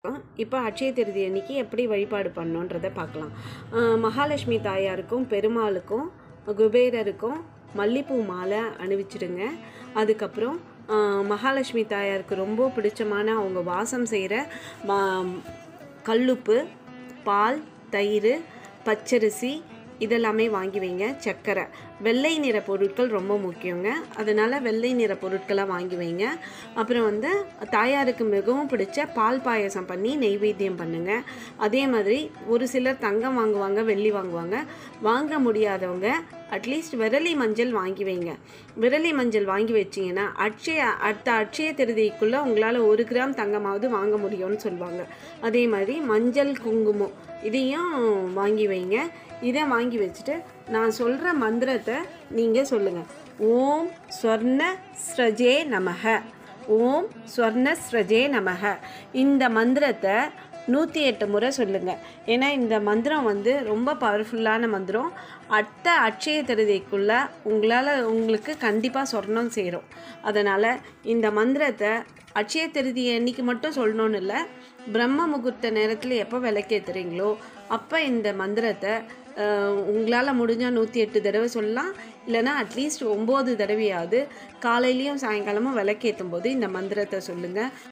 இப்போ அட்சய திருதி அன்னைக்கு எப்படி வழிபாடு பண்ணோன்றதை பார்க்கலாம் அஹ் மகாலட்சுமி தாயாருக்கும் பெருமாளுக்கும் குபேரருக்கும் மல்லிப்பூ மாலை அணிவிச்சிடுங்க அதுக்கப்புறம் அஹ் மகாலட்சுமி தாயாருக்கு ரொம்ப பிடிச்சமான அவங்க வாசம் செய்கிற கல்லுப்பு பால் தயிர் பச்சரிசி இதெல்லாமே வாங்கி வைங்க சர்க்கரை வெள்ளை நிற பொருட்கள் ரொம்ப முக்கியங்க அதனால் வெள்ளை நிற பொருட்களாக வாங்கி வைங்க அப்புறம் வந்து தாயாருக்கு மிகவும் பிடிச்ச பால் பாயசம் பண்ணி நெய்வேத்தியம் பண்ணுங்க அதே மாதிரி ஒரு சிலர் தங்கம் வாங்குவாங்க வெள்ளி வாங்குவாங்க வாங்க முடியாதவங்க அட்லீஸ்ட் விரலி மஞ்சள் வாங்கி வைங்க விரலி மஞ்சள் வாங்கி வச்சிங்கன்னா அட்சய அடுத்த அட்சய திருதிக்குள்ளே உங்களால் ஒரு கிராம் தங்கமாவது வாங்க முடியும்னு சொல்லுவாங்க அதே மாதிரி மஞ்சள் குங்குமம் இதையும் வாங்கி வைங்க இதை வாங்கி வச்சுட்டு நான் சொல்கிற மந்திரத்தை நீங்கள் சொல்லுங்கள் ஓம் ஸ்வர்ண ஸ்ரஜே நமக ஓம் ஸ்வர்ண ஸ்ரஜே நமக இந்த மந்திரத்தை நூற்றி எட்டு முறை சொல்லுங்கள் ஏன்னா இந்த மந்திரம் வந்து ரொம்ப பவர்ஃபுல்லான மந்திரம் அடுத்த அட்சய திருதிக்குள்ளே உங்களால் உங்களுக்கு கண்டிப்பாக சொர்ணம் சேரும் அதனால் இந்த மந்திரத்தை அட்சய திருதி அன்னைக்கு மட்டும் சொல்லணும்னு இல்லை பிரம்ம முகூர்த்த நேரத்தில் எப்போ விளக்கேற்றுறீங்களோ அப்போ இந்த மந்திரத்தை உங்களால் முடிஞ்சால் நூற்றி எட்டு தடவை சொல்லலாம் இல்லைனா அட்லீஸ்ட் ஒம்பது தடவையாவது காலையிலையும் சாயங்காலமும் விளக்கேற்றும் போது இந்த மந்திரத்தை சொல்லுங்கள்